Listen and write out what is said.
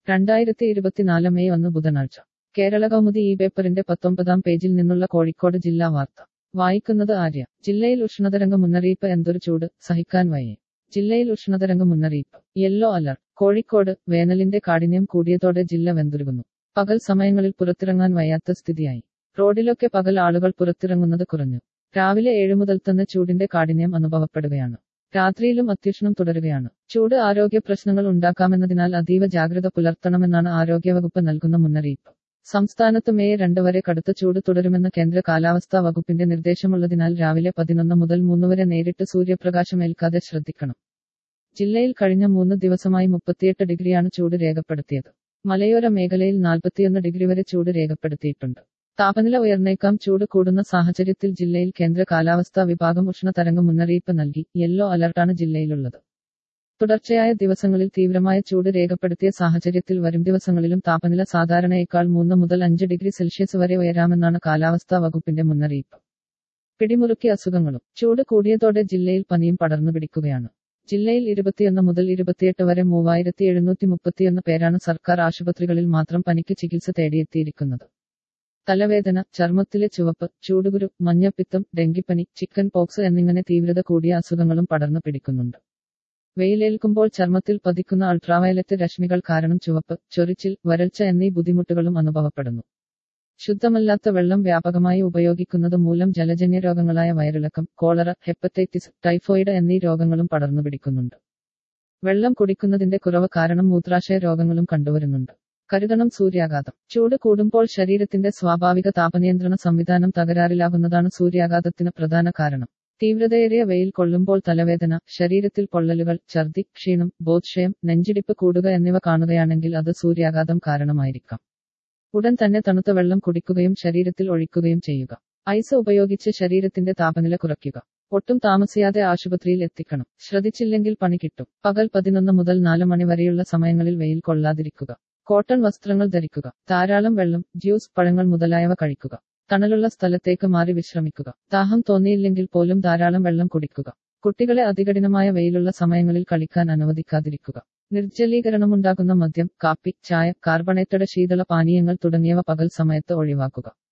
രണ്ടായിരത്തി ഇരുപത്തിനാല് മെയ് ഒന്ന് ബുധനാഴ്ച കേരള കൗമുദി ഈ പേപ്പറിന്റെ പത്തൊമ്പതാം പേജിൽ നിന്നുള്ള കോഴിക്കോട് ജില്ലാ വാർത്ത വായിക്കുന്നത് ആര്യ ജില്ലയിൽ ഉഷ്ണതരംഗ മുന്നറിയിപ്പ് എന്തൊരു ചൂട് സഹിക്കാൻ വയ്യ ജില്ലയിൽ ഉഷ്ണതരംഗ മുന്നറിയിപ്പ് യെല്ലോ അലർട്ട് കോഴിക്കോട് വേനലിന്റെ കാഠിന്യം കൂടിയതോടെ ജില്ല വെന്തുരുകുന്നു പകൽ സമയങ്ങളിൽ പുറത്തിറങ്ങാൻ വയ്യാത്ത സ്ഥിതിയായി റോഡിലൊക്കെ പകൽ ആളുകൾ പുറത്തിറങ്ങുന്നത് കുറഞ്ഞു രാവിലെ ഏഴു മുതൽ തന്നെ ചൂടിന്റെ കാഠിന്യം അനുഭവപ്പെടുകയാണ് രാത്രിയിലും അത്യുഷ്ണം തുടരുകയാണ് ചൂട് ആരോഗ്യ പ്രശ്നങ്ങൾ ഉണ്ടാക്കാമെന്നതിനാൽ അതീവ ജാഗ്രത പുലർത്തണമെന്നാണ് ആരോഗ്യവകുപ്പ് നൽകുന്ന മുന്നറിയിപ്പ് സംസ്ഥാനത്ത് മെയ് രണ്ട് വരെ കടുത്ത ചൂട് തുടരുമെന്ന് കേന്ദ്ര കാലാവസ്ഥാ വകുപ്പിന്റെ നിർദ്ദേശമുള്ളതിനാൽ രാവിലെ പതിനൊന്ന് മുതൽ മൂന്ന് വരെ നേരിട്ട് സൂര്യപ്രകാശം ഏൽക്കാതെ ശ്രദ്ധിക്കണം ജില്ലയിൽ കഴിഞ്ഞ മൂന്ന് ദിവസമായി മുപ്പത്തിയെട്ട് ഡിഗ്രിയാണ് ചൂട് രേഖപ്പെടുത്തിയത് മലയോര മേഖലയിൽ നാൽപ്പത്തിയൊന്ന് ഡിഗ്രി വരെ ചൂട് രേഖപ്പെടുത്തിയിട്ടുണ്ട് താപനില ഉയർന്നേക്കാം ചൂട് കൂടുന്ന സാഹചര്യത്തിൽ ജില്ലയിൽ കേന്ദ്ര കാലാവസ്ഥാ വിഭാഗം ഉഷ്ണതരംഗ മുന്നറിയിപ്പ് നൽകി യെല്ലോ അലർട്ടാണ് ജില്ലയിലുള്ളത് തുടർച്ചയായ ദിവസങ്ങളിൽ തീവ്രമായ ചൂട് രേഖപ്പെടുത്തിയ സാഹചര്യത്തിൽ വരും ദിവസങ്ങളിലും താപനില സാധാരണയേക്കാൾ മൂന്ന് മുതൽ അഞ്ച് ഡിഗ്രി സെൽഷ്യസ് വരെ ഉയരാമെന്നാണ് കാലാവസ്ഥാ വകുപ്പിന്റെ മുന്നറിയിപ്പ് പിടിമുറുക്കി അസുഖങ്ങളും ചൂട് കൂടിയതോടെ ജില്ലയിൽ പനിയും പടർന്നു പിടിക്കുകയാണ് ജില്ലയിൽ ഇരുപത്തിയൊന്ന് മുതൽ ഇരുപത്തിയെട്ട് വരെ മൂവായിരത്തി എഴുന്നൂറ്റി മുപ്പത്തിയൊന്ന് പേരാണ് സർക്കാർ ആശുപത്രികളിൽ മാത്രം പനിക്ക് ചികിത്സ തേടിയെത്തിയിരിക്കുന്നത് തലവേദന ചർമ്മത്തിലെ ചുവപ്പ് ചൂടുകുരു മഞ്ഞപ്പിത്തം ഡെങ്കിപ്പനി ചിക്കൻ പോക്സ് എന്നിങ്ങനെ തീവ്രത കൂടിയ അസുഖങ്ങളും പടർന്നു പിടിക്കുന്നുണ്ട് വെയിലേൽക്കുമ്പോൾ ചർമ്മത്തിൽ പതിക്കുന്ന അൾട്രാവയലറ്റ് രശ്മികൾ കാരണം ചുവപ്പ് ചൊറിച്ചിൽ വരൾച്ച എന്നീ ബുദ്ധിമുട്ടുകളും അനുഭവപ്പെടുന്നു ശുദ്ധമല്ലാത്ത വെള്ളം വ്യാപകമായി ഉപയോഗിക്കുന്നത് മൂലം ജലജന്യ രോഗങ്ങളായ വയറിളക്കം കോളറ ഹെപ്പറ്റൈറ്റിസ് ടൈഫോയിഡ് എന്നീ രോഗങ്ങളും പടർന്നു പിടിക്കുന്നുണ്ട് വെള്ളം കുടിക്കുന്നതിന്റെ കുറവ് കാരണം മൂത്രാശയ രോഗങ്ങളും കണ്ടുവരുന്നുണ്ട് കരുതണം സൂര്യാഘാതം ചൂട് കൂടുമ്പോൾ ശരീരത്തിന്റെ സ്വാഭാവിക താപനിയന്ത്രണ സംവിധാനം തകരാറിലാകുന്നതാണ് സൂര്യാഘാതത്തിന് പ്രധാന കാരണം തീവ്രതയേറിയ വെയിൽ കൊള്ളുമ്പോൾ തലവേദന ശരീരത്തിൽ പൊള്ളലുകൾ ഛർദി ക്ഷീണം ബോധക്ഷയം നെഞ്ചിടിപ്പ് കൂടുക എന്നിവ കാണുകയാണെങ്കിൽ അത് സൂര്യാഘാതം കാരണമായിരിക്കാം ഉടൻ തന്നെ തണുത്ത വെള്ളം കുടിക്കുകയും ശരീരത്തിൽ ഒഴിക്കുകയും ചെയ്യുക ഐസ് ഉപയോഗിച്ച് ശരീരത്തിന്റെ താപനില കുറയ്ക്കുക ഒട്ടും താമസിയാതെ ആശുപത്രിയിൽ എത്തിക്കണം ശ്രദ്ധിച്ചില്ലെങ്കിൽ പണി കിട്ടും പകൽ പതിനൊന്ന് മുതൽ നാല് മണി വരെയുള്ള സമയങ്ങളിൽ വെയിൽ കൊള്ളാതിരിക്കുക കോട്ടൺ വസ്ത്രങ്ങൾ ധരിക്കുക ധാരാളം വെള്ളം ജ്യൂസ് പഴങ്ങൾ മുതലായവ കഴിക്കുക തണലുള്ള സ്ഥലത്തേക്ക് മാറി വിശ്രമിക്കുക ദാഹം തോന്നിയില്ലെങ്കിൽ പോലും ധാരാളം വെള്ളം കുടിക്കുക കുട്ടികളെ അതികഠിനമായ വെയിലുള്ള സമയങ്ങളിൽ കളിക്കാൻ അനുവദിക്കാതിരിക്കുക നിർജ്ജലീകരണമുണ്ടാകുന്ന മദ്യം കാപ്പി ചായ കാർബണേറ്റഡ് ശീതള പാനീയങ്ങൾ തുടങ്ങിയവ പകൽ സമയത്ത് ഒഴിവാക്കുക